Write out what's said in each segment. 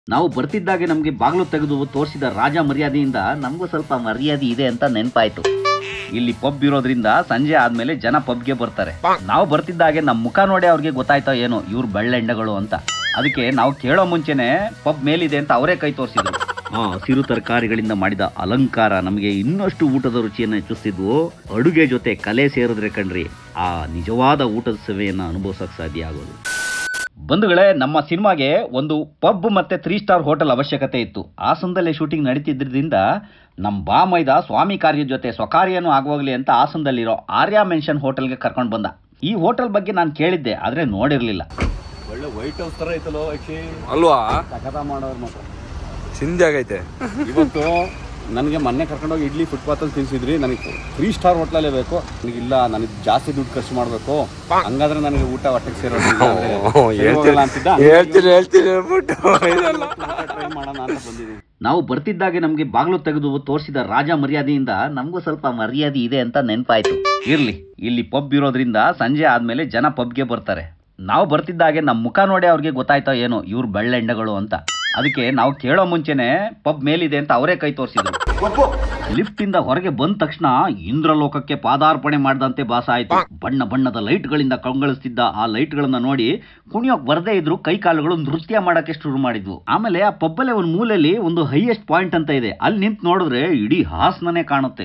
ನಾವು ಬರ್ತಿದ್ದಾಗೆ ನಮಗೆ ಬಾಗಿಲು ತೆಗೆದು ತೋರಿಸಿದ ರಾಜ ಮರ್ಯಾದೆಯಿಂದ ನಮಗೂ ಸ್ವಲ್ಪ ಮರ್ಯಾದೆ ಇದೆ ಅಂತ ನೆನಪಾಯ್ತು ಇಲ್ಲಿ ಪಬ್ ಇರೋದ್ರಿಂದ ಸಂಜೆ ಆದ್ಮೇಲೆ ಜನ ಪಬ್ಗೆ ಬರ್ತಾರೆ ನಾವು ಬರ್ತಿದ್ದಾಗೆ ನಮ್ಮ ಮುಖ ನೋಡಿ ಅವ್ರಿಗೆ ಗೊತ್ತಾಯ್ತೋ ಏನೋ ಇವ್ರು ಬೆಳ್ಳೆಂಡಗಳು ಅಂತ ಅದಕ್ಕೆ ನಾವು ಕೇಳೋ ಮುಂಚೆನೆ ಪಬ್ ಮೇಲಿದೆ ಅಂತ ಅವರೇ ಕೈ ತೋರಿಸಿದ್ರು ಆ ಹಸಿರು ತರಕಾರಿಗಳಿಂದ ಮಾಡಿದ ಅಲಂಕಾರ ನಮಗೆ ಇನ್ನಷ್ಟು ಊಟದ ರುಚಿಯನ್ನು ಹೆಚ್ಚಿಸ್ತಿದ್ವು ಅಡುಗೆ ಜೊತೆ ಕಲೆ ಸೇರಿದ್ರೆ ಕಣ್ರಿ ಆ ನಿಜವಾದ ಊಟದ ಸೇವೆಯನ್ನು ಅನುಭವಿಸಕ್ ಸಾಧ್ಯ ಆಗೋದು ಬಂಧುಗಳೇ ನಮ್ಮ ಸಿನಿಮಾಗೆ ಒಂದು ಪಬ್ ಮತ್ತೆ ತ್ರೀ ಸ್ಟಾರ್ ಹೋಟೆಲ್ ಅವಶ್ಯಕತೆ ಇತ್ತು ಹಾಸನದಲ್ಲೇ ಶೂಟಿಂಗ್ ನಡೀತಿದ್ರಿಂದ ನಮ್ಮ ಬಾಮೈದ ಸ್ವಾಮಿ ಕಾರ್ಯದ ಜೊತೆ ಸ್ವಕಾರ್ಯನೂ ಆಗೋಗ್ಲಿ ಅಂತ ಹಾಸನದಲ್ಲಿರೋ ಆರ್ಯ ಮೆನ್ಷನ್ ಹೋಟೆಲ್ಗೆ ಕರ್ಕೊಂಡು ಬಂದ ಈ ಹೋಟೆಲ್ ಬಗ್ಗೆ ನಾನು ಕೇಳಿದ್ದೆ ಆದರೆ ನೋಡಿರಲಿಲ್ಲ ಒಳ್ಳೆ ವೈಟ್ ಹೌಸ್ ತರ ಐತಲ್ಲೋ ಆಕ್ಚಿ ಅಲ್ವಾ ಸಖತ ಮಾಡೋರು ಮಾತ್ರ ಚಿಂದಿ ಆಗೈತೆ ಇವತ್ತು ನನಗೆ ಮೊನ್ನೆ ಕರ್ಕೊಂಡೋಗಿ ಇಡ್ಲಿ ಫುಟ್ಪಾತಲ್ಲಿ ತಿನ್ಸಿದ್ರಿ ನನಗೆ ತ್ರೀ ಸ್ಟಾರ್ ಹೋಟ್ಲಲ್ಲೇ ಬೇಕು ನನಗಿಲ್ಲ ನನಗೆ ಜಾಸ್ತಿ ದುಡ್ಡು ಖರ್ಚು ಮಾಡಬೇಕು ಹಂಗಾದ್ರೆ ನನಗೆ ಊಟ ಹೊಟ್ಟೆಗೆ ಸೇರೋದಿಲ್ಲ ಅಂದ್ರೆ ಸರಿ ಹೋಗಲ್ಲ ಅಂತಿದ್ದ ಹೇಳ್ತೀನಿ ಹೇಳ್ತೀನಿ ಹೇಳ್ಬಿಟ್ಟು ಇದೆಲ್ಲ. ಟ್ರೈ ಮಾಡೋಣ ಅಂತ ಬಂದಿದ್ದೀನಿ ನಾವು ಬರ್ತಿದ್ದಾಗೆ ನಮಗೆ ಬಾಗಿಲು ತೆಗೆದು ತೋರಿಸಿದ ರಾಜ ಮರ್ಯಾದೆಯಿಂದ ನಮಗೂ ಸ್ವಲ್ಪ ಮರ್ಯಾದೆ ಇದೆ ಅಂತ ನೆನಪಾಯ್ತು ಇರ್ಲಿ ಇಲ್ಲಿ ಪಬ್ ಇರೋದ್ರಿಂದ ಸಂಜೆ ಆದ್ಮೇಲೆ ಜನ ಪಬ್ಗೆ ಬರ್ತಾರೆ ನಾವು ಬರ್ತಿದ್ದಾಗೆ ನಮ್ಮ ಮುಖ ನೋಡಿ ಅವ್ರಿಗೆ ಗೊತ್ತಾಯ್ತೋ ಏನೋ ಇವ್ರು ಬೆಳ್ಳೆಂಡಗಳು ಅಂತ ಅದಕ್ಕೆ ನಾವು ಕೇಳೋ ಮುಂಚೆನೆ ಪಬ್ ಮೇಲಿದೆ ಅಂತ ಅವರೇ ಕೈ ತೋರಿಸಿದ್ರು ಲಿಫ್ಟ್ ಇಂದ ಹೊರಗೆ ಬಂದ ತಕ್ಷಣ ಇಂದ್ರಲೋಕಕ್ಕೆ ಪಾದಾರ್ಪಣೆ ಮಾಡಿದಂತೆ ಭಾಸ ಆಯ್ತು ಬಣ್ಣ ಬಣ್ಣದ ಲೈಟ್ಗಳಿಂದ ಕಂಗೊಳಿಸ್ತಿದ್ದ ಆ ಲೈಟ್ಗಳನ್ನ ನೋಡಿ ಕುಣಿಯೋಕ್ ಬರದೇ ಇದ್ರು ಕೈ ಕಾಲುಗಳು ನೃತ್ಯ ಮಾಡಕ್ಕೆ ಶುರು ಮಾಡಿದ್ವು ಆಮೇಲೆ ಆ ಪಬ್ಬಲ್ಲೇ ಒಂದು ಮೂಲೆಯಲ್ಲಿ ಒಂದು ಹೈಯೆಸ್ಟ್ ಪಾಯಿಂಟ್ ಅಂತ ಇದೆ ಅಲ್ಲಿ ನಿಂತು ನೋಡಿದ್ರೆ ಇಡೀ ಹಾಸನನೇ ಕಾಣುತ್ತೆ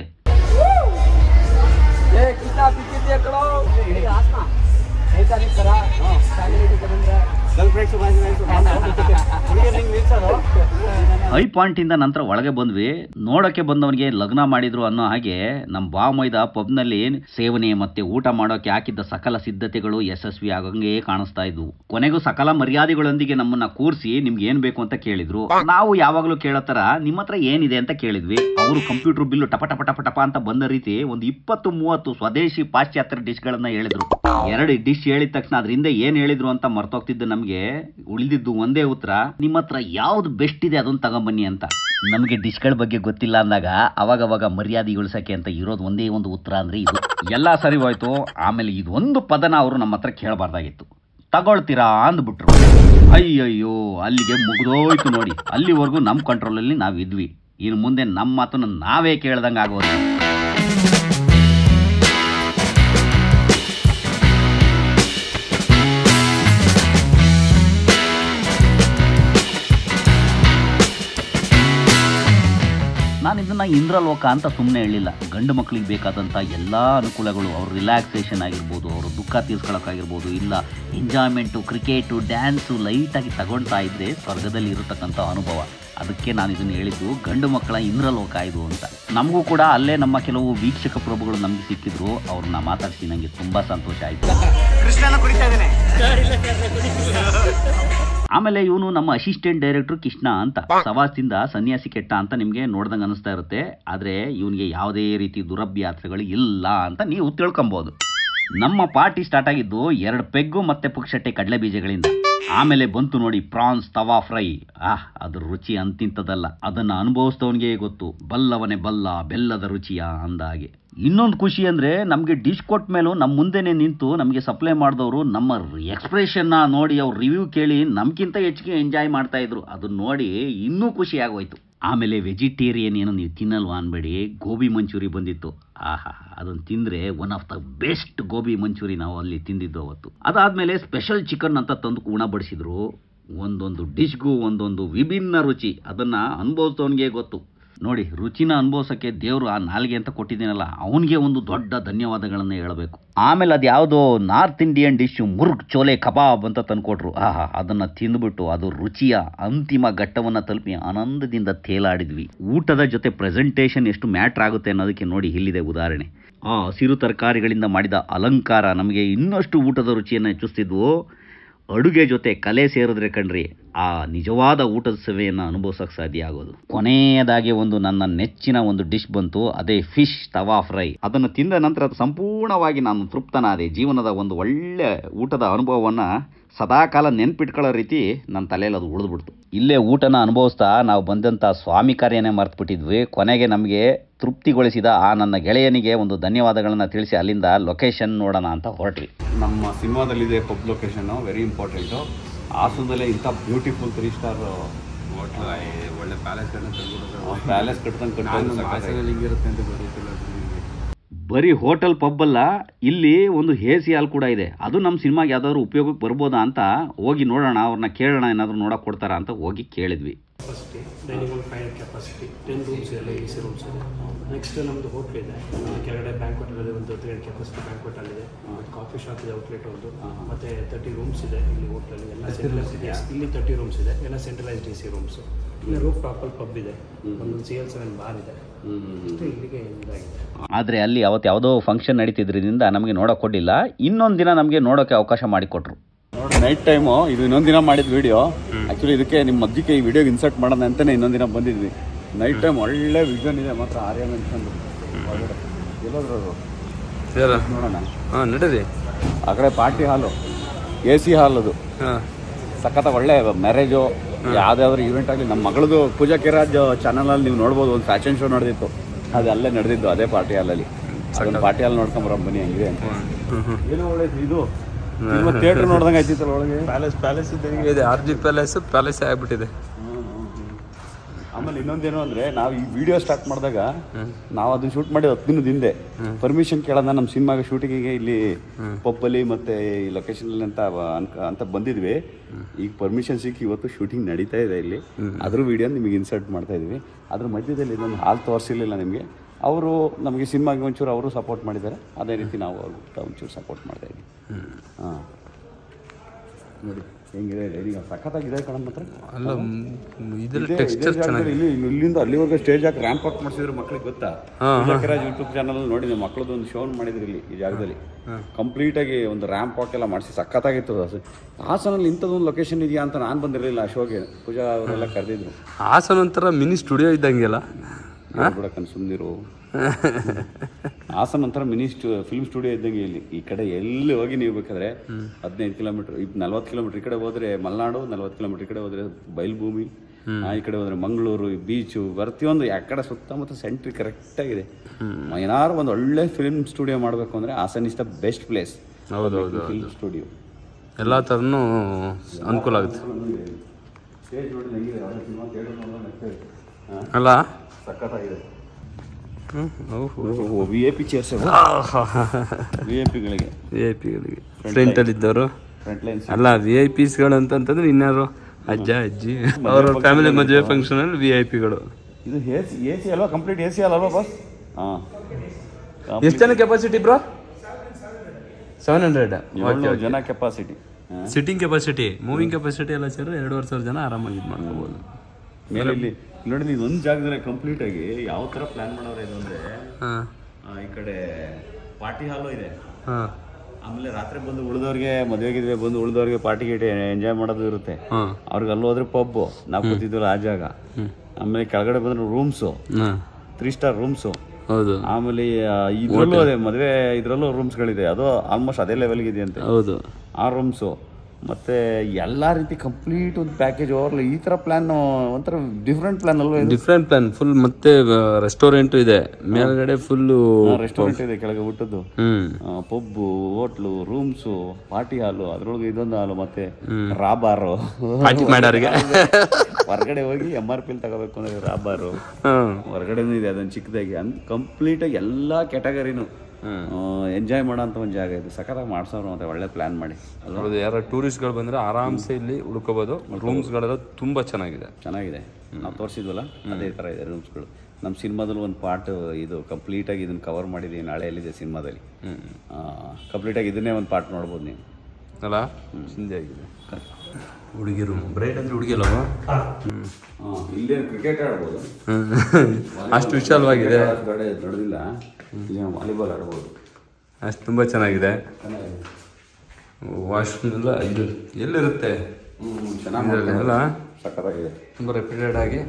ಹೈ ಪಾಯಿಂಟ್ ಇಂದ ನಂತರ ಒಳಗೆ ಬಂದ್ವಿ ನೋಡಕ್ಕೆ ಬಂದವನಿಗೆ ಲಗ್ನ ಮಾಡಿದ್ರು ಅನ್ನೋ ಹಾಗೆ ನಮ್ಮ ಬಾಮೈದ ಪಬ್ನಲ್ಲಿ ಸೇವನೆ ಮತ್ತೆ ಊಟ ಮಾಡೋಕೆ ಹಾಕಿದ್ದ ಸಕಲ ಸಿದ್ಧತೆಗಳು ಯಶಸ್ವಿ ಆಗಂಗೆ ಕಾಣಿಸ್ತಾ ಇದ್ವು ಕೊನೆಗೂ ಸಕಲ ಮರ್ಯಾದೆಗಳೊಂದಿಗೆ ನಮ್ಮನ್ನ ಕೂರಿಸಿ ನಿಮ್ಗೆ ಏನ್ ಬೇಕು ಅಂತ ಕೇಳಿದ್ರು ನಾವು ಯಾವಾಗಲೂ ಕೇಳತ್ತರ ನಿಮ್ಮ ಹತ್ರ ಏನಿದೆ ಅಂತ ಕೇಳಿದ್ವಿ ಅವರು ಕಂಪ್ಯೂಟರ್ ಬಿಲ್ಲು ಟಪ ಟಪ ಟಪ ಟಪ ಅಂತ ಬಂದ ರೀತಿ ಒಂದು ಇಪ್ಪತ್ತು ಮೂವತ್ತು ಸ್ವದೇಶಿ ಪಾಶ್ಚಾತ್ಯ ಡಿಶ್ ಗಳನ್ನ ಹೇಳಿದ್ರು ಎರಡು ಡಿಶ್ ಹೇಳಿದ ತಕ್ಷಣ ಅದರಿಂದ ಏನ್ ಹೇಳಿದ್ರು ಅಂತ ಮರ್ತೋಗ್ತಿದ್ದು ನಮ್ಗೆ ಉಳಿದಿದ್ದು ಒಂದೇ ಉತ್ತರ ನಿಮ್ಮ ಹತ್ರ ಯಾವ್ದು ಬೆಸ್ಟ್ ಇದೆ ಅದನ್ನ ತಗೊಂಬನ್ನಿ ಅಂತ ನಮಗೆ ಡಿಶ್ಗಳ ಬಗ್ಗೆ ಗೊತ್ತಿಲ್ಲ ಅಂದಾಗ ಅವಾಗ ಅವಾಗ ಮರ್ಯಾದೆ ಉಳಿಸಕ್ಕೆ ಅಂತ ಇರೋದು ಒಂದೇ ಒಂದು ಉತ್ತರ ಅಂದ್ರೆ ಇದು ಎಲ್ಲ ಸರಿ ಹೋಯ್ತು ಆಮೇಲೆ ಇದೊಂದು ಪದನ ಅವರು ನಮ್ಮ ಹತ್ರ ಕೇಳಬಾರ್ದಾಗಿತ್ತು ತಗೊಳ್ತೀರಾ ಅಂದ್ಬಿಟ್ರು ಅಯ್ಯಯ್ಯೋ ಅಲ್ಲಿಗೆ ಮುಗ್ದೋಯ್ತು ನೋಡಿ ಅಲ್ಲಿವರೆಗೂ ನಮ್ಮ ಕಂಟ್ರೋಲಲ್ಲಿ ನಾವು ಇದ್ವಿ ಇನ್ನು ಮುಂದೆ ನಮ್ಮ ಮಾತನ್ನ ನಾವೇ ಕೇಳ್ದಂಗೆ ಆಗೋದು ನಾನು ಇದನ್ನ ಇಂದ್ರಲೋಕ ಅಂತ ಸುಮ್ಮನೆ ಹೇಳಿಲ್ಲ ಗಂಡು ಮಕ್ಕಳಿಗೆ ಬೇಕಾದಂಥ ಎಲ್ಲ ಅನುಕೂಲಗಳು ಅವ್ರ ರಿಲ್ಯಾಕ್ಸೇಷನ್ ಆಗಿರ್ಬೋದು ಅವ್ರ ದುಃಖ ತೀರ್ಸ್ಕೊಳಕ್ಕಾಗಿರ್ಬೋದು ಇಲ್ಲ ಎಂಜಾಯ್ಮೆಂಟು ಕ್ರಿಕೆಟು ಡ್ಯಾನ್ಸು ಲೈಟಾಗಿ ತಗೊಳ್ತಾ ಇದ್ದರೆ ಸ್ವರ್ಗದಲ್ಲಿ ಇರತಕ್ಕಂಥ ಅನುಭವ ಅದಕ್ಕೆ ನಾನು ಇದನ್ನು ಹೇಳಿದ್ದು ಗಂಡು ಮಕ್ಕಳ ಇಂದ್ರಲೋಕ ಇದು ಅಂತ ನಮಗೂ ಕೂಡ ಅಲ್ಲೇ ನಮ್ಮ ಕೆಲವು ವೀಕ್ಷಕ ಪ್ರಭುಗಳು ನಮಗೆ ಸಿಕ್ಕಿದ್ರು ಅವ್ರನ್ನ ಮಾತಾಡಿಸಿ ನನಗೆ ತುಂಬ ಸಂತೋಷ ಆಯಿತು ಆಮೇಲೆ ಇವನು ನಮ್ಮ ಅಸಿಸ್ಟೆಂಟ್ ಡೈರೆಕ್ಟರ್ ಕೃಷ್ಣ ಅಂತ ಸವಾಸದಿಂದ ಸನ್ಯಾಸಿ ಕೆಟ್ಟ ಅಂತ ನಿಮಗೆ ನೋಡ್ದಂಗೆ ಅನಿಸ್ತಾ ಇರುತ್ತೆ ಆದರೆ ಇವನಿಗೆ ಯಾವುದೇ ರೀತಿ ದುರಭ್ಯಾಸಗಳು ಇಲ್ಲ ಅಂತ ನೀವು ತಿಳ್ಕೊಬೋದು ನಮ್ಮ ಪಾರ್ಟಿ ಸ್ಟಾರ್ಟ್ ಆಗಿದ್ದು ಎರಡು ಪೆಗ್ಗು ಮತ್ತೆ ಪುಕ್ಷಟ್ಟೆ ಕಡಲೆ ಬೀಜಗಳಿಂದ ಆಮೇಲೆ ಬಂತು ನೋಡಿ ಪ್ರಾನ್ಸ್ ತವಾ ಫ್ರೈ ಆಹ್ ಅದ್ರ ರುಚಿ ಅಂತಿಂತದಲ್ಲ ಅದನ್ನ ಅನುಭವಿಸಿದವನಿಗೆ ಗೊತ್ತು ಬಲ್ಲವನೇ ಬಲ್ಲ ಬೆಲ್ಲದ ರುಚಿಯ ಅಂದಾಗೆ ಇನ್ನೊಂದು ಖುಷಿ ಅಂದ್ರೆ ನಮಗೆ ಡಿಶ್ ಕೊಟ್ಟ ಮೇಲೂ ನಮ್ಮ ಮುಂದೆನೆ ನಿಂತು ನಮಗೆ ಸಪ್ಲೈ ಮಾಡಿದವರು ನಮ್ಮ ಎಕ್ಸ್ಪ್ರೆಷನ್ನ ನೋಡಿ ಅವ್ರ ರಿವ್ಯೂ ಕೇಳಿ ನಮ್ಗಿಂತ ಹೆಚ್ಚಿಗೆ ಎಂಜಾಯ್ ಮಾಡ್ತಾ ಇದ್ರು ಅದನ್ನ ನೋಡಿ ಇನ್ನೂ ಖುಷಿ ಆಗೋಯ್ತು ಆಮೇಲೆ ವೆಜಿಟೇರಿಯನ್ ಏನು ನೀವು ತಿನ್ನಲ್ವಾ ಅನ್ಬೇಡಿ ಗೋಬಿ ಮಂಚೂರಿ ಬಂದಿತ್ತು ಆಹಾ ಅದನ್ನು ತಿಂದರೆ one of the best gobi manchuri ನಾವು ಅಲ್ಲಿ ತಿಂದಿದ್ದು ಅವತ್ತು ಅದಾದಮೇಲೆ ಸ್ಪೆಷಲ್ ಚಿಕನ್ ಅಂತ ತಂದು ಉಣಬಡಿಸಿದ್ರು ಒಂದೊಂದು ಡಿಶ್ಗೂ ಒಂದೊಂದು ವಿಭಿನ್ನ ರುಚಿ ಅದನ್ನು ಅನುಭವಿಸೋನಿಗೆ ಗೊತ್ತು ನೋಡಿ ರುಚಿನ ಅನುಭವಿಸೋಕ್ಕೆ ದೇವರು ಆ ನಾಲ್ಗೆ ಅಂತ ಕೊಟ್ಟಿದ್ದೀನಲ್ಲ ಅವನಿಗೆ ಒಂದು ದೊಡ್ಡ ಧನ್ಯವಾದಗಳನ್ನು ಹೇಳಬೇಕು ಆಮೇಲೆ ಅದು ಯಾವುದೋ north Indian dish murgh chole kebab ಅಂತ ತಂದ್ಕೊಟ್ರು ಆಹಾ ಅದನ್ನು ತಿಂದ್ಬಿಟ್ಟು ಅದು ರುಚಿಯ ಅಂತಿಮ ಘಟ್ಟವನ್ನು ತಲುಪಿ ಆನಂದದಿಂದ ತೇಲಾಡಿದ್ವಿ ಊಟದ ಜೊತೆ ಪ್ರೆಸೆಂಟೇಷನ್ ಎಷ್ಟು ಮ್ಯಾಟ್ರ್ ಆಗುತ್ತೆ ಅನ್ನೋದಕ್ಕೆ ನೋಡಿ ಇಲ್ಲಿದೆ ಉದಾಹರಣೆ ಆ ಹಸಿರು ತರಕಾರಿಗಳಿಂದ ಮಾಡಿದ ಅಲಂಕಾರ ನಮಗೆ ಇನ್ನಷ್ಟು ಊಟದ ರುಚಿಯನ್ನು ಹೆಚ್ಚಿಸ್ತಿದ್ವು ಅಡುಗೆ ಜೊತೆ ಕಲೆ ಸೇರಿದ್ರೆ ಕಣ್ರಿ ಆ ನಿಜವಾದ ಊಟದ ಸೇವೆಯನ್ನು ಅನುಭವಿಸೋಕೆ ಸಾಧ್ಯ ಆಗೋದು ಕೊನೆಯದಾಗಿ ಒಂದು ನನ್ನ ನೆಚ್ಚಿನ ಒಂದು ಡಿಶ್ ಬಂತು ಅದೇ ಫಿಶ್ ತವಾ ಫ್ರೈ ಅದನ್ನು ತಿಂದ ನಂತರ ಅದು ಸಂಪೂರ್ಣವಾಗಿ ನಾನು ತೃಪ್ತನಾದೆ ಜೀವನದ ಒಂದು ಒಳ್ಳೆ ಊಟದ ಅನುಭವವನ್ನು ಸದಾಕಾಲ ನೆನ್ಪಿಟ್ಕೊಳ್ಳೋ ರೀತಿ ನನ್ನ ತಲೆಯಲ್ಲಿ ಅದು ಉಳಿದ್ಬಿಡ್ತು ಇಲ್ಲೇ ಊಟನ ಅನುಭವಿಸ್ತಾ ನಾವು ಬಂದಂಥ ಸ್ವಾಮಿ ಕಾರ್ಯನೇ ಮರ್ತ್ಬಿಟ್ಟಿದ್ವಿ ಕೊನೆಗೆ ನಮಗೆ ತೃಪ್ತಿಗೊಳಿಸಿದ ಆ ನನ್ನ ಗೆಳೆಯನಿಗೆ ಒಂದು ಧನ್ಯವಾದಗಳನ್ನು ತಿಳಿಸಿ ಅಲ್ಲಿಂದ ಲೊಕೇಶನ್ ನೋಡೋಣ ಅಂತ ಹೊರಟ್ವಿ ನಮ್ಮ ಸಿನಿಮಾದಲ್ಲಿದೆ ಪಬ್ ಲೊಕೇಶನ್ನು ವೆರಿ ಇಂಪಾರ್ಟೆಂಟು ಹಾಸನದಲ್ಲೇ ಇಂಥ ಬ್ಯೂಟಿಫುಲ್ ತ್ರೀ ಸ್ಟಾರ್ ಹೋಟ್ಲು ಒಳ್ಳೆ ಪ್ಯಾಲೇಸ್ ಪ್ಯಾಲೇಸ್ ಕಟ್ದಂಗೆ ಕಟ್ಕೊಂಡು ಹಿಂಗಿರುತ್ತೆ ಅಂತ ಗೊತ್ತಿಲ್ಲ ಬರೀ ಹೋಟೆಲ್ ಪಬ್ ಅಲ್ಲ ಇಲ್ಲಿ ಒಂದು ಹೇಸಿ ಹಾಲ್ ಕೂಡ ಇದೆ ಅದು ನಮ್ಮ ಸಿನಿಮಾಗೆ ಯಾವ್ದಾದ್ರು ಉಪಯೋಗಕ್ಕೆ ಬರ್ಬೋದಾ ಅಂತ ಹೋಗಿ ನೋಡೋಣ ಅವ್ರನ್ನ ಕೇಳೋಣ ಏನಾದ್ರು ನೋಡಕ್ ಕೊಡ್ತಾರಾ ಅಂತ ಹೋಗಿ ಕೇಳಿದ್ವಿ capacity dining hall five capacity ten rooms ಎಲ್ಲ ಎ ಸಿ ರೂಮ್ಸ್ ಇದೆ ನೆಕ್ಸ್ಟ್ ನಮ್ಮದು ಹೋಟ್ಲ್ ಇದೆ ಆ, ಕೆಳಗಡೆ ಬ್ಯಾಂಕ್ವೆಟ್ ಇದೆ ಒಂದು ತ್ರೀ ಹಂಡ್ರೆಡ್ ಕೆಪಾಸಿಟಿ ಬ್ಯಾಂಕ್ವೆಟ್ ಅಲ್ಲಿ ಇದೆ ಮತ್ತು ಕಾಫಿ ಶಾಪ್ ಇದೆ ಔಟ್ಲೆಟ್ ಒಂದು ಮತ್ತು ತರ್ಟಿ ರೂಮ್ಸ್ ಇದೆ ಇಲ್ಲಿ ಹೋಟ್ಲಲ್ಲಿ ಎಲ್ಲ ಸೆಂಟ್ರಲೈಸ್ ಇದೆ ಇಲ್ಲಿ ತರ್ಟಿ ರೂಮ್ಸ್ ಇದೆ ಎಲ್ಲ ಸೆಂಟ್ರಲೈಸ್ಡ್ ಎ ಸಿ ರೂಮ್ಸ್ ಇಲ್ಲಿ ರೂಫ್ ಟಾಪಲ್ಲಿ ಪಬ್ ಇದೆ ಒಂದೊಂದು ಸಿ ಎಲ್ ಸೆವೆನ್ ಬಾರ್ ಇದೆ ಇಷ್ಟು ಇಲ್ಲಿಗೆ ಇದಾಗಿದೆ ಆದರೆ ಅಲ್ಲಿ ಅವತ್ತು ಯಾವುದೋ ಫಂಕ್ಷನ್ ನಡೀತಿದ್ರಿಂದ ನಮಗೆ ನೋಡೋಕೆ ಕೊಡಲಿಲ್ಲ ಇನ್ನೊಂದು ದಿನ ನಮಗೆ ನೋಡೋಕೆ ಅವಕಾಶ ಮಾಡಿಕೊಟ್ರು ನೋಡಿ ನೈಟ್ ಟೈಮು ಇದು ಇನ್ನೊಂದು ದಿನ ಮಾಡಿದ ವಿಡಿಯೋ ಆ್ಯಕ್ಚುಲಿ ಇದಕ್ಕೆ ನಿಮ್ಮ ಮಧ್ಯಕ್ಕೆ ಈ ವಿಡಿಯೋಗೆ ಇನ್ಸರ್ಟ್ ಮಾಡೋಣ ಅಂತಲೇ ಇನ್ನೊಂದು ದಿನ ಬಂದಿದ್ವಿ ನೈಟ್ ಟೈಮ್ ಒಳ್ಳೆ ವಿಷನ್ ಇದೆ ಮಾತ್ರ ಆರ್ಯ ಮೆನ್ಷನ್ ಒಳಗಡೆ ಎಲ್ಲೋದ್ರು ಅವರು ನೋಡೋಣ ಹಾಂ ನಡೀರಿ ಆ ಕಡೆ ಪಾರ್ಟಿ ಹಾಲು ಎ ಸಿ ಹಾಲ್ ಅದು ಹಾಂ ಸಖತ್ತ ಒಳ್ಳೆ ಮ್ಯಾರೇಜು ಯಾವ್ದಾದ್ರು ಈವೆಂಟ್ ಆಗಲಿ ನಮ್ಮ ಮಗಳದು ಪೂಜಾ ಕಿರಾಜ್ ಚಾನಲಲ್ಲಿ ನೀವು ನೋಡ್ಬೋದು ಒಂದು ಫ್ಯಾಷನ್ ಶೋ ನಡೆದಿತ್ತು ಅದು ಅಲ್ಲೇ ನಡೆದಿದ್ದು ಅದೇ ಪಾರ್ಟಿ ಹಾಲಲ್ಲಿ ಅದೊಂದು ಪಾರ್ಟಿ ಹಾಲ್ ನೋಡ್ಕೊಂಬರೋ ಬನ್ನಿ ಹೆಂಗಿದೆ ಅಂತ ಏನೋ ಒಳ್ಳೆ ಇದು ಥಿಯೇಟರ್ ನೋಡ್ದಂಗೆ ಆಯ್ತಿತ್ತಲ್ಲ ಒಳಗೆ ಪ್ಯಾಲೇಸ್ ಪ್ಯಾಲೇಸ್ ಇದ್ದಂಗೆ ಇದೆ ಆರ್ ಜಿ ಪ್ಯಾಲೇಸ್ ಪ್ಯಾಲೇಸ್ ಆಗ್ಬಿಟ್ಟಿದೆ ಆಮೇಲೆ ಇನ್ನೊಂದೇನು ಅಂದ್ರೆ ನಾವು ಈ ವಿಡಿಯೋ ಸ್ಟಾರ್ಟ್ ಮಾಡಿದಾಗ ನಾವು ಅದನ್ನ ಶೂಟ್ ಮಾಡಿ ಹತ್ತು ದಿನದ ಹಿಂದೆ ಪರ್ಮಿಷನ್ ಕೇಳೋಣ ನಮ್ಮ ಸಿನಿಮಾಗೆ ಶೂಟಿಂಗಿಗೆ ಇಲ್ಲಿ ಪಬ್ಬಲ್ಲಿ ಮತ್ತೆ ಈ ಲೊಕೇಶನ್ ಅಂತ ಅನ್ಕ- ಅಂತ ಬಂದಿದ್ವಿ ಈಗ ಪರ್ಮಿಷನ್ ಸಿಕ್ಕಿ ಇವತ್ತು ಶೂಟಿಂಗ್ ನಡೀತಾ ಇದೆ ಇಲ್ಲಿ ಅದ್ರ ವಿಡಿಯೋ ನಿಮಗೆ ಇನ್ಸರ್ಟ್ ಮಾಡ್ತಾ ಇದೀವಿ ಅದ್ರ ಮಧ್ಯದಲ್ಲಿ ಇದೊಂದು ಹಾಲ್ ತೋರಿಸಿರ್ಲಿಲ್ಲ ನಿಮಗೆ ಅವರು ನಮಗೆ ಸಿನಿಮಾಗೆ ಒಂಚೂರು ಅವರು ಸಪೋರ್ಟ್ ಮಾಡಿದ್ದಾರೆ ಅದೇ ರೀತಿ ನಾವು ಅವ್ರಿಗೆ ಒಂಚೂರು ಸಪೋರ್ಟ್ ಮಾಡ್ತಾ ಇದ್ವಿ ಹಾಂ ನೋಡಿ ಹೆಂಗಿದೆ ಈಗ ಸಖತ್ತಾಗಿದೆ ಕಣ ಮಾತ್ರ ಅಲ್ಲ ಇದ್ರಲ್ಲಿ ಇದೇ- ಟೆಕ್ಸ್ಚರ್ ಇದೇ ಜಾಗದಲ್ಲಿ ಇಲ್ಲಿ ಇಲ್ಲಿ- ಇಲ್ಲಿಂದ ಅಲ್ಲಿವರೆಗೆ ಸ್ಟೇಜ್ ಹಾಕಿ ರ್ಯಾಂಪ್ ಹಾಕಿ ಮಾಡಿಸಿದ್ರು ಮಕ್ಳಿಗೆ ಗೊತ್ತಾ ವಿಜಯಕರಾಜ್ ಯೂಟ್ಯೂಬ್ ಚಾನಲ್ ನೋಡಿ ನಮ್ಮ ಮಕ್ಳದ್ದು ಒಂದು ಶೋ ಮಾಡಿದ್ರು ಇಲ್ಲಿ ಈ ಜಾಗದಲ್ಲಿ ಕಂಪ್ಲೀಟ್ ಆಗಿ ಒಂದು ರ್ಯಾಂಪ್ ವಾಕ್ ಎಲ್ಲ ಮಾಡಿಸಿ ಸಖತ್ತಾಗಿತ್ತು ಅದು ಹಾಸನಲ್ಲಿ ಇಂಥದ್ದೊಂದು ಲೊಕೇಶನ್ ಇದೆಯಾ ಅಂತ ನಾನು ಬಂದಿರಲಿಲ್ಲ ಆ ಶೋಗೆ ಪೂಜಾ ಅವರೆಲ್ಲ ಕರೆದಿದ್ರು ಹಾಸನ ಒಂಥರ ಮಿನಿ ಸ್ಟುಡಿಯೋ ಇದ್ದಂಗೆಲ್ಲ ಬಿಡಕ್ಕನ್ ಸುಮ್ಮನಿರು ಹಾಸನ ಒಂಥರ ಮಿನಿ ಸ್ಟು ಫಿಲ್ಮ್ ಸ್ಟುಡಿಯೋ ಇದ್ದಂಗೆ ಇಲ್ಲಿ ಈ ಕಡೆ ಎಲ್ಲಿ ಹೋಗಿ ನೀವು ಬೇಕಾದ್ರೆ ಹದಿನೈದು ಕಿಲೋಮೀಟರ್ ಇಪ್ ನಲ್ವತ್ತು ಕಿಲೋಮೀಟರ್ ಈ ಕಡೆ ಹೋದ್ರೆ ಮಲೆನಾಡು ನಲ್ವತ್ತು ಕಿಲೋಮೀಟರ್ ಈ ಕಡೆ ಹೋದ್ರೆ ಬಯಲುಭೂಮಿ ಆ, ಈ ಕಡೆ ಹೋದ್ರೆ ಮಂಗಳೂರು ಬೀಚು ಪ್ರತಿಯೊಂದು ಆ ಕಡೆ ಸುತ್ತಮುತ್ತ ಸೆಂಟ್ರಿ ಕರೆಕ್ಟಾಗಿದೆ ಏನಾದ್ರು ಒಂದು ಒಳ್ಳೆ ಫಿಲ್ಮ್ ಸ್ಟುಡಿಯೋ ಮಾಡಬೇಕು ಅಂದರೆ Hassan is the best place ಹೌದೌದು ಫಿಲ್ಮ್ ಸ್ಟುಡಿಯೋ ಎಲ್ಲ ಥರನೂ ಅನುಕೂಲ ಆಗುತ್ತೆ ಸ್ಟೇಜ್ ನೋಡಿ ಹೆಂಗಿದೆ ಒಳ್ಳೆ ಸಿನಿಮಾ ಥಿಯೇಟರ್ ನೋಡೋಣ ಅಲ್ಲ ಸಖತ್ತಾಗಿದೆ ಹ್ಞೂ V A P chairs V A ಪಿಗಳಿಗೆ ವಿ ಐ ಪಿಗಳಿಗೆ ಫ್ರಂಟಲ್ಲಿ ಇದ್ದವರು ಫ್ರಂಟ್ ಲೈನ್ಸ್ ಅಲ್ಲ ವಿ ಐ ಪಿಸ್ಗಳು ಅಂತಂತಂದ್ರೆ ಇನ್ಯಾರು ಅಜ್ಜ ಅಜ್ಜಿ ಅವ್ರ ಫ್ಯಾಮಿಲಿ ಮದುವೆ ಫಂಕ್ಷನಲ್ಲಿ ವಿ ಐ ಪಿಗಳು ಇದು ಎ ಸಿ ಎ ಸಿ ಅಲ್ವಾ ಕಂಪ್ಲೀಟ್ ಎ ಸಿ ಅಲ್ವಾ ಬಸ್ ಹಾಂ ಎಷ್ಟು ಜನ ಕೆಪಾಸಿಟಿ ಬ್ರೋ ಸೆವೆನ್ ಹಂಡ್ರೆಡ್ ಏಳ್ನೂರು ಜನ capacity sitting capacity moving capacity ಎಲ್ಲ ಸೇರಿ ಎರಡೂವರೆ ಸಾವಿರ ಜನ ಆರಾಮಾಗಿ ಇದು ಮಾಡ್ಕೋಬೋದು ಮೇಲೆ ಇಲ್ಲಿ ನೋಡಿ ನೀವು ಒಂದು ಜಾಗದಲ್ಲಿ ಕಂಪ್ಲೀಟ್ ಆಗಿ ಯಾವ ಥರ ಪ್ಲಾನ್ ಮಾಡೋರು ಇದು ಅಂದರೆ ಹಾಂ ಈ ಕಡೆ ಪಾರ್ಟಿ ಹಾಲು ಇದೆ ಹಾಂ ಆಮೇಲೆ ರಾತ್ರಿ ಬಂದು ಉಳಿದವ್ರಿಗೆ ಮದುವೆಗಿದ್ವಿ ಬಂದು ಉಳಿದವ್ರಿಗೆ ಪಾರ್ಟಿ ಗೀಟಿ ಎಂಜಾಯ್ ಮಾಡೋದು ಇರುತ್ತೆ ಹಾಂ ಅವ್ರಿಗೆ ಅಲ್ಲಿ ಹೋದ್ರೆ ಪಬ್ಬು ನಾವು ಕೂತಿದ್ವಲ್ಲ ಆ ಜಾಗ ಆಮೇಲೆ ಕೆಳಗಡೆ ಬಂದ್ರೆ ರೂಮ್ಸು ಹಾಂ ತ್ರೀ ಸ್ಟಾರ್ ರೂಮ್ಸು ಹೌದು ಆಮೇಲೆ ಆ, ಇದ್ರಲ್ಲೂ ಅದೇ ಮದುವೆ ಇದ್ರಲ್ಲೂ ರೂಮ್ಸ್ಗಳಿದೆ ಅದು ಆಲ್ಮೋಸ್ಟ್ ಅದೇ ಲೆವೆಲ್ಗೆ ಇದೆ ಅಂತೆ ಹೌದು ಆ ರೂಮ್ಸು ಮತ್ತೆ ಎಲ್ಲ ರೀತಿ ಕಂಪ್ಲೀಟ್ ಒಂದು ಪ್ಯಾಕೇಜ್ ಓವರ್ಲ ಈ ಥರ ಪ್ಲಾನ್ ಒಂಥರ ಡಿಫ್ರೆಂಟ್ ಪ್ಲಾನ್ ಅಲ್ವಾ ಇದು ಡಿಫ್ರೆಂಟ್ ಪ್ಲಾನ್ ಫುಲ್ ಮತ್ತೆ ರೆಸ್ಟೋರೆಂಟು ಇದೆ ಮೇಲ್ಗಡೆ ಫುಲ್ಲು ರೆಸ್ಟೋರೆಂಟ್ ಇದೆ ಕೆಳಗೆ ಊಟದ್ದು ಹ್ಮ್ pub hotel rooms party hall ಅದ್ರೊಳಗೆ ಇದೊಂದು ಹಾಲು ಮತ್ತೆ ರಾಬಾರು ಪಾರ್ಟಿ ಮಾಡೋರಿಗೆ ಹೊರಗಡೆ ಹೋಗಿ ಎಮ್ ಆರ್ ಪಿಲ್ ತಗೋಬೇಕು ಅಂದ್ರೆ ರಾಬಾರು ಹ್ಮ್ ಹೊರಗಡೆನೂ ಇದೆ ಅದೊಂದು ಚಿಕ್ಕದಾಗಿ ಅನ್ ಕಂಪ್ಲೀಟಾಗಿ ಎಲ್ಲ ಕ್ಯಾಟಗರಿನೂ ಎಂಜಾಯ್ ಮಾಡೋ ಅಂತ ಒಂದು ಜಾಗ ಇದೆ ಸಖತ್ತಾಗಿ ಮಾಡ್ಸೋರು ಮತ್ತೆ ಒಳ್ಳೆ ಪ್ಲಾನ್ ಮಾಡಿ ಅಲ್ವಾ ಹೌದು ಯಾರ ಟೂರಿಸ್ಟ್ಗಳು ಬಂದ್ರೆ ಆರಾಮ್ಸೆ ಇಲ್ಲಿ ಉಳ್ಕೋಬಹುದು ರೂಮ್ಸ್ಗಳೆಲ್ಲ ತುಂಬಾ ಚೆನ್ನಾಗಿದೆ ಚೆನ್ನಾಗಿದೆ ನಾವು ತೋರಿಸಿದ್ವಲ್ಲ ಅದೇ ಥರ ಇದೆ ರೂಮ್ಸ್ಗಳು ನಮ್ಮ ಸಿನಿಮಾದಲ್ಲಿ ಒಂದು ಪಾರ್ಟ್ ಇದು ಕಂಪ್ಲೀಟಾಗಿ ಇದನ್ನು ಕವರ್ ಮಾಡಿದ್ದೀವಿ ನಾಳೆ ಎಲ್ಲಿದೆ ಸಿನಿಮಾದಲ್ಲಿ ಕಂಪ್ಲೀಟಾಗಿ ಇದನ್ನೇ ಒಂದು ಪಾರ್ಟ್ ನೋಡ್ಬೋದು ನೀವು ಅಲ್ಲ ಚಿಂದೆ ಆಗಿದೆ ಹುಡುಗಿ ರೂಮ್ ಬ್ರೈಟ್ ಅಂದ್ರೆ ಹುಡುಗಿ ಅಲ್ಲವಾ ಹ್ಮ್ ಇಲ್ಲೇ ಕ್ರಿಕೆಟ್ ಆಡ್ಬೋದು ಅಷ್ಟು ವಿಶಾಲವಾಗಿದೆ ಕಡೆ ನಡೆದಿಲ್ಲ ಇಲ್ಲಿ ವಾಲಿಬಾಲ್ ಆಡ್ಬೋದು ಅಷ್ಟು ತುಂಬಾ ಚೆನ್ನಾಗಿದೆ ವಾಶ್ರೂಮ್ ಎಲ್ಲ ಇದು ಎಲ್ಲಿರುತ್ತೆ ಹ್ಞೂ ಚೆನ್ನಾಗಿ ಇದ್ರಲ್ಲಿ ಅಲ್ಲ ಸಕ್ಕತ್ತಾಗಿದೆ ತುಂಬಾ ರೆಪ್ಯೂಟೆಡ್ ಆಗಿ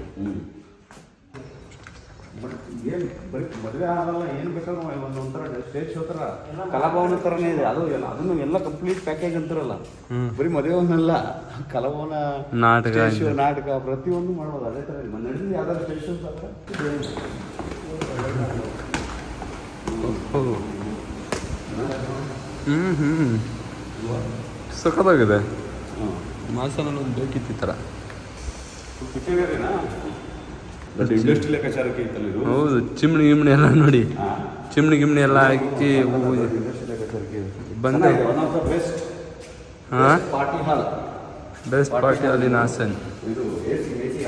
ಬಟ್ ಏನು ಬರೀ ಮದುವೆ ಆಗಲ್ಲ ಏನು ಬೇಕಾದ್ರೂ ಒಂದು ಒಂಥರ ಸ್ಟೇಜ್ ಶೋ ಥರ ಕಲಾಭವನ ಥರನೇ ಇದೆ ಅದು ಎಲ್ಲ ಅದನ್ನು ಎಲ್ಲ ಕಂಪ್ಲೀಟ್ ಪ್ಯಾಕೇಜ್ ಅಂತಾರಲ್ಲ ಬರೀ ಮದುವೆವನ್ನಲ್ಲ ಕಲಾಭವನ ನಾಟಕ ಸ್ಟೇಜ್ ಶೋ ನಾಟಕ ಪ್ರತಿಯೊಂದು ಮಾಡ್ಬೋದು ಅದೇ ಥರ ಇದೆ ನಡೆದಿದ್ದು ಯಾವ್ದಾದ್ರು ಸ್ಟೇಜ್ ಶೋ ಹ್ಮ್ ಹ್ಮ್ ಸಖತ್ತಾಗಿದೆ ಮಾಸನಲ್ಲಿ ಒಂದು ಬೇಕಿತ್ತು ಈ ಥರ ಇಂಡಸ್ಟ್ರಿ ಲೆಕ್ಕಾಚಾರಕ್ಕೆ ಇತ್ತಲ್ಲ ಇದು ಹೌದು ಚಿಮ್ನಿ ಗಿಮ್ನಿ ಎಲ್ಲ ನೋಡಿ ಚಿಮ್ನಿ ಗಿಮ್ನಿ ಎಲ್ಲ ಹಾಕಿ ಬಂದು ಒನ್ ಆಫ್ ದ ಬೆಸ್ಟ್ ಹಾ ಪಾರ್ಟಿ ಹಾಲ್ ಬೆಸ್ಟ್ ಪಾರ್ಟಿ ಅಲ್ಲಿನ ಹಾಸನ್ ಇದು ಎ ಸಿ ಎ ಸಿ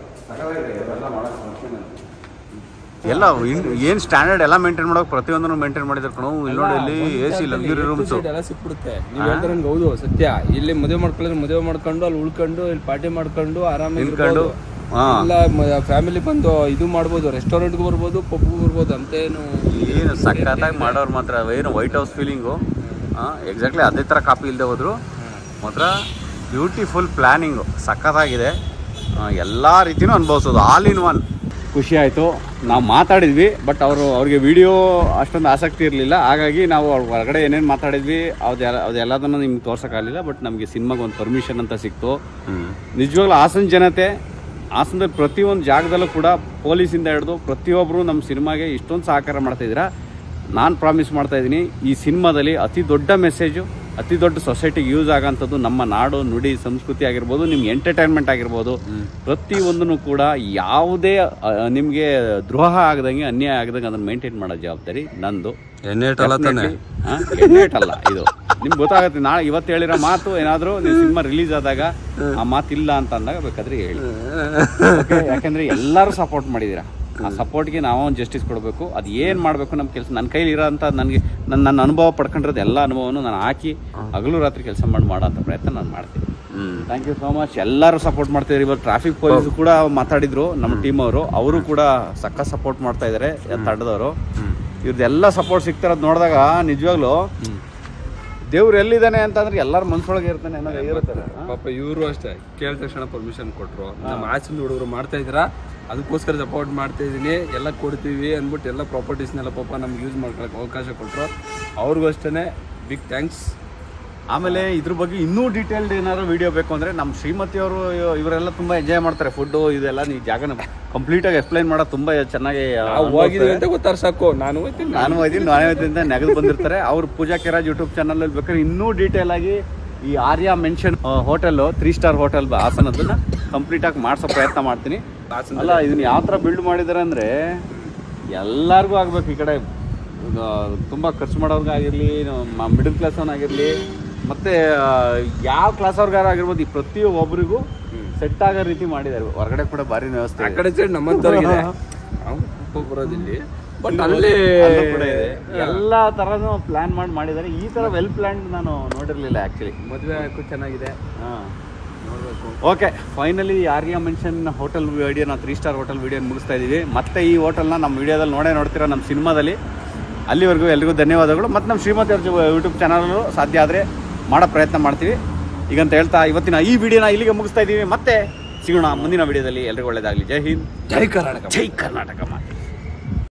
ಎಲ್ಲ ಮಾಡಕ್ function ಅಲ್ಲಿ. ಎಲ್ಲ ಏನು ಸ್ಟ್ಯಾಂಡರ್ಡ್ ಎಲ್ಲ ಮೇಂಟೈನ್ ಮಾಡೋಕೆ ಪ್ರತಿಯೊಂದನ್ನು ಮೇಂಟೈನ್ ಮಾಡಿದ್ರು ಕಣೋ ಇಲ್ಲಿ ನೋಡಿ ಇಲ್ಲಿ ಎ ಸಿ ಲಕ್ಸುರಿ ರೂಮ್ಸ್ ಎಲ್ಲ ಸಿಕ್ಬಿಡುತ್ತೆ ನೀವು ಹೇಳ್ತಾರೆ ನಂಗೆ ಹೌದು ಸತ್ಯ ಇಲ್ಲಿ ಮದುವೆ ಮಾಡ್ಕೊಳ್ಳೋದ್ರೆ ಮದುವೆ ಮಾಡ್ಕೊಂಡು ಅಲ್ಲಿ ಉಳ್ಕೊಂಡು ಇಲ್ಲಿ ಪಾರ್ಟಿ ಮಾಡ್ಕೊಂಡು ಆರಾಮಾಗಿ ನಿಂತ್ಕೊಂಡು ಹಾ ಇಲ್ಲ ಫ್ಯಾಮಿಲಿ ಬಂದು ಇದು ಮಾಡ್ಬೋದು ರೆಸ್ಟೋರೆಂಟ್ಗೂ ಬರ್ಬೋದು ಪಬ್ಗೂ ಬರ್ಬೋದು ಅಂತೇನು ಏನು ಸಖತ್ತಾಗಿ ಮಾಡೋರು ಮಾತ್ರ ಏನು ವೈಟ್ ಹೌಸ್ ಫೀಲಿಂಗು ಎಕ್ಸಾಕ್ಟ್ಲಿ ಅದೇ ಥರ ಕಾಪಿ ಇಲ್ಲದೆ ಹೋದ್ರು ಮಾತ್ರ ಬ್ಯೂಟಿಫುಲ್ ಪ್ಲ್ಯಾನಿಂಗು ಸಖತ್ತಾಗಿದೆ ಎಲ್ಲ ರೀತಿನೂ ಅನುಭವಿಸೋದು ಆಲ್ ಇನ್ ಒನ್ ಖುಷಿ ಆಯಿತು ನಾವು ಮಾತಾಡಿದ್ವಿ ಬಟ್ ಅವರು ಅವ್ರಿಗೆ ವಿಡಿಯೋ ಅಷ್ಟೊಂದು ಆಸಕ್ತಿ ಇರಲಿಲ್ಲ ಹಾಗಾಗಿ ನಾವು ಅವ್ರ ಹೊರಗಡೆ ಏನೇನು ಮಾತಾಡಿದ್ವಿ ಅದೆಲ್ಲ ಅದೆಲ್ಲದನ್ನು ನಿಮ್ಗೆ ತೋರ್ಸೋಕ್ಕಾಗಲಿಲ್ಲ ಬಟ್ ನಮಗೆ ಸಿನಿಮಾಗೆ ಒಂದು ಪರ್ಮಿಷನ್ ಅಂತ ಸಿಕ್ತು ನಿಜವಾಗ್ಲೂ ಹಾಸನ ಜನತೆ ಹಾಸನದಲ್ಲಿ ಪ್ರತಿಯೊಂದು ಜಾಗದಲ್ಲೂ ಕೂಡ ಪೊಲೀಸಿಂದ ಹಿಡಿದು ಪ್ರತಿಯೊಬ್ಬರು ನಮ್ಮ ಸಿನಿಮಾಗೆ ಇಷ್ಟೊಂದು ಸಹಕಾರ ಮಾಡ್ತಾ ಇದ್ದೀರಾ ನಾನು ಪ್ರಾಮಿಸ್ ಮಾಡ್ತಾ ಇದ್ದೀನಿ ಈ ಸಿನಿಮಾದಲ್ಲಿ ಅತಿ ದೊಡ್ಡ ಮೆಸೇಜು ಅತಿ ದೊಡ್ಡ ಸೊಸೈಟಿಗೆ ಯೂಸ್ ಆಗೋಂಥದ್ದು ನಮ್ಮ ನಾಡು ನುಡಿ ಸಂಸ್ಕೃತಿ ಆಗಿರ್ಬೋದು ನಿಮ್ಗೆ ಎಂಟರ್ಟೈನ್ಮೆಂಟ್ ಆಗಿರ್ಬೋದು ಪ್ರತಿಯೊಂದನ್ನು ಕೂಡ ಯಾವುದೇ ನಿಮಗೆ ದ್ರೋಹ ಆಗದಂಗೆ ಅನ್ಯಾಯ ಆಗದಂಗೆ ಅದನ್ನು ಮೇಂಟೈನ್ ಮಾಡೋ ಜವಾಬ್ದಾರಿ ನಂದು ಎಣ್ಣೆಟಲ್ಲ ತಾನೆ ಹಾ? ಎಡ್ಡೆಟ್ ಅಲ್ಲ ಇದು ನಿಮ್ಗೆ ಗೊತ್ತಾಗುತ್ತೆ ನಾಳೆ ಇವತ್ತು ಹೇಳಿರೋ ಮಾತು ಏನಾದರೂ ನೀವು ಸಿನಿಮಾ ರಿಲೀಸ್ ಆದಾಗ ಆ ಮಾತು ಇಲ್ಲ ಅಂತ ಅಂದಾಗ ಬೇಕಾದ್ರೆ ಹೇಳಿ Okay? ಯಾಕಂದ್ರೆ ಎಲ್ಲರೂ ಸಪೋರ್ಟ್ ಮಾಡಿದ್ದೀರಾ ಆ ಸಪೋರ್ಟ್ಗೆ ನಾವು ಒಂದು ಜಸ್ಟಿಸ್ ಕೊಡಬೇಕು ಅದು ಏನು ಮಾಡಬೇಕು ನಮ್ಮ ಕೆಲಸ ನನ್ನ ಕೈಲಿ ಇರೋಂಥ ನನಗೆ ನನ್ನ ನನ್ನ ಅನುಭವ ಪಡ್ಕೊಂಡಿರೋದು ಎಲ್ಲ ಅನುಭವನೂ ನಾನು ಹಾಕಿ ಹಗಲು ರಾತ್ರಿ ಕೆಲಸ ಮಾಡಿ ಮಾಡೋಂಥ ಪ್ರಯತ್ನ ನಾನು ಮಾಡ್ತೀನಿ ಥ್ಯಾಂಕ್ ಯು ಸೋ ಮಚ್ ಎಲ್ಲರೂ ಸಪೋರ್ಟ್ ಮಾಡ್ತಿದ್ದಾರೆ ಇವತ್ತು ಟ್ರಾಫಿಕ್ ಪೊಲೀಸ್ ಕೂಡ ಮಾತಾಡಿದ್ರು ನಮ್ಮ ಟೀಮ್ ಅವರು ಅವರು ಕೂಡ ಸಕ್ಕ ಸಪೋರ್ಟ್ ಮಾಡ್ತಾ ಇದ್ದಾರೆ ತಂಡದವರು ಇವ್ರದ್ದೆಲ್ಲ ಸಪೋರ್ಟ್ ಸಿಗ್ತಿರೋದು ನೋಡಿದಾಗ ನಿಜವಾಗ್ಲೂ ದೇವ್ರು ಎಲ್ಲಿದ್ದಾನೆ ಅಂತಂದ್ರೆ ಎಲ್ಲರ ಮನ್ಸೊಳಗೆ ಇರ್ತಾನೆ ಅನ್ನೋ ಇರ್ತಾರೆ ಪಾಪ ಇವರು ಅಷ್ಟೇ ಕೇಳಿದ ತಕ್ಷಣ ಪರ್ಮಿಷನ್ ಕೊಟ್ರು ನಮ್ಮ ಆಚಿನ ಹುಡುಗರು ಮಾಡ್ತಾ ಇದ್ದೀರಾ ಅದಕ್ಕೋಸ್ಕರ ಸಪೋರ್ಟ್ ಮಾಡ್ತಾ ಇದ್ದೀನಿ ಎಲ್ಲ ಕೊಡ್ತೀವಿ ಅಂದ್ಬಿಟ್ಟು ಎಲ್ಲ ಪ್ರಾಪರ್ಟೀಸ್ನೆಲ್ಲ ಪಾಪ ನಮ್ಗೆ ಯೂಸ್ ಮಾಡ್ಕೊಳಕ್ಕೆ ಅವಕಾಶ ಕೊಟ್ಟರು ಅವ್ರಿಗೂ ಅಷ್ಟೇ ಬಿಗ್ ಥ್ಯಾಂಕ್ಸ್ ಆಮೇಲೆ ಇದ್ರ ಬಗ್ಗೆ ಇನ್ನೂ ಡೀಟೇಲ್ಡ್ ಏನಾದ್ರು ವಿಡಿಯೋ ಬೇಕು ಅಂದ್ರೆ ನಮ್ಮ ಶ್ರೀಮತಿ ಅವರು ಇವರೆಲ್ಲ ತುಂಬಾ ಎಂಜಾಯ್ ಮಾಡ್ತಾರೆ ಫುಡ್ ಇದೆಲ್ಲ ನೀವು ಜಾಗನ ಕಂಪ್ಲೀಟ್ ಆಗಿ ಎಕ್ಸ್ಪ್ಲೈನ್ ಮಾಡೋದು ತುಂಬಾ ಚೆನ್ನಾಗಿ ನಾವು ಹೋಗಿದ್ದೀವಿ ಅಂತ ಗೊತ್ತಾರ ಸಾಕು ನಾನು ಹೋಗ್ತೀನಿ ನಾನು ಹೋಯ್ತೀನಿ ನಾನೇ ಹೋಯ್ತೀನಿ ಅಂತ ನೆಗೆದು ಬಂದಿರ್ತಾರೆ ಅವ್ರು ಪೂಜಾ ಕೆರಾಜ್ ಯೂಟ್ಯೂಬ್ ಚಾನಲ್ ಅಲ್ಲಿ ಬೇಕಾದ್ರೆ ಇನ್ನೂ ಡೀಟೇಲ್ ಆಗಿ ಈ Arya mansion hotel three star hotel ಹಾಸನದನ್ನ ಕಂಪ್ಲೀಟ್ ಆಗಿ ಮಾಡಿಸೋ ಪ್ರಯತ್ನ ಮಾಡ್ತೀನಿ ಅಲ್ಲ ಇದನ್ನ ಯಾವ ಥರ ಬಿಲ್ಡ್ ಮಾಡಿದ್ದಾರೆ ಅಂದ್ರೆ ಎಲ್ಲರಿಗೂ ಆಗ್ಬೇಕು ಈ ಕಡೆ ಆ, ತುಂಬಾ ಖರ್ಚು ಮಾಡೋರ್ಗಾಗಿರ್ಲಿ ಮಿಡಲ್ ಕ್ಲಾಸ್ ಆಗಿರ್ಲಿ ಮತ್ತೆ ಆ, ಯಾವ ಕ್ಲಾಸ್ ಅವ್ರಿಗಾರ ಆಗಿರ್ಬೋದು ಈ ಪ್ರತಿಯೊಬ್ಬರಿಗೂ ಸೆಟ್ ಆಗೋ ರೀತಿ ಮಾಡಿದ್ದಾರೆ ಹೊರಗಡೆ ಕೂಡ ಭಾರಿ ವ್ಯವಸ್ಥೆ ಆ ಇದೆ. ಕಡೆ ಸೈಡ್ ನಮ್ಮಂತವ್ರಿಗೆ ನಾವು ಪಾಪ ಬರೋದಿಲ್ಲಿ ಬಟ್ ಅಲ್ಲಿ ಅಲ್ಲೂ ಕೂಡ ಇದೆ ಎಲ್ಲ ತರನು ಪ್ಲಾನ್ ಮಾಡಿ ಮಾಡಿದ್ದಾರೆ ಈ ತರ ವೆಲ್ ಪ್ಲಾನ್ ನಾನು ನೋಡಿರ್ಲಿಲ್ಲ ಆಕ್ಚುಲಿ ಮದುವೆ ಆಯ್ತು ಚೆನ್ನಾಗಿದೆ okay finally Arya mansion hotel video ನಾವು ತ್ರೀ ಸ್ಟಾರ್ ಹೋಟೆಲ್ ವಿಡಿಯೋ ಮುಗಿಸ್ತಾ ಇದೀವಿ ಮತ್ತೆ ಈ ಹೋಟೆಲ್ನ ನಮ್ಮ ವಿಡಿಯೋದಲ್ಲಿ ನೋಡೇ ನೋಡ್ತೀರಾ ನಮ್ಮ ಸಿನಿಮಾದಲ್ಲಿ ಅಲ್ಲಿವರೆಗೂ ಎಲ್ರಿಗೂ ಧನ್ಯವಾದಗಳು ಮತ್ತು ನಮ್ಮ ಶ್ರೀಮತಿ ಅವ್ರ ಯೂಟ್ಯೂಬ್ ಚಾನಲ್ ಸಾಧ್ಯ ಆದರೆ ಮಾಡೋ ಪ್ರಯತ್ನ ಮಾಡ್ತೀವಿ ಈಗಂತ ಹೇಳ್ತಾ ಇವತ್ತಿನ ಈ ವಿಡಿಯೋನ ಇಲ್ಲಿಗೆ ಮುಗಿಸ್ತಾ ಇದ್ದೀವಿ ಮತ್ತೆ ಸಿಗೋಣ ಮುಂದಿನ ವಿಡಿಯೋದಲ್ಲಿ ಎಲ್ರಿಗೂ ಒಳ್ಳೇದಾಗಲಿ ಜೈ ಹಿಂದ್ ಜೈ ಕರ್ನಾಟಕ ಜೈ ಕರ್ನಾಟಕ ಮಾತೆ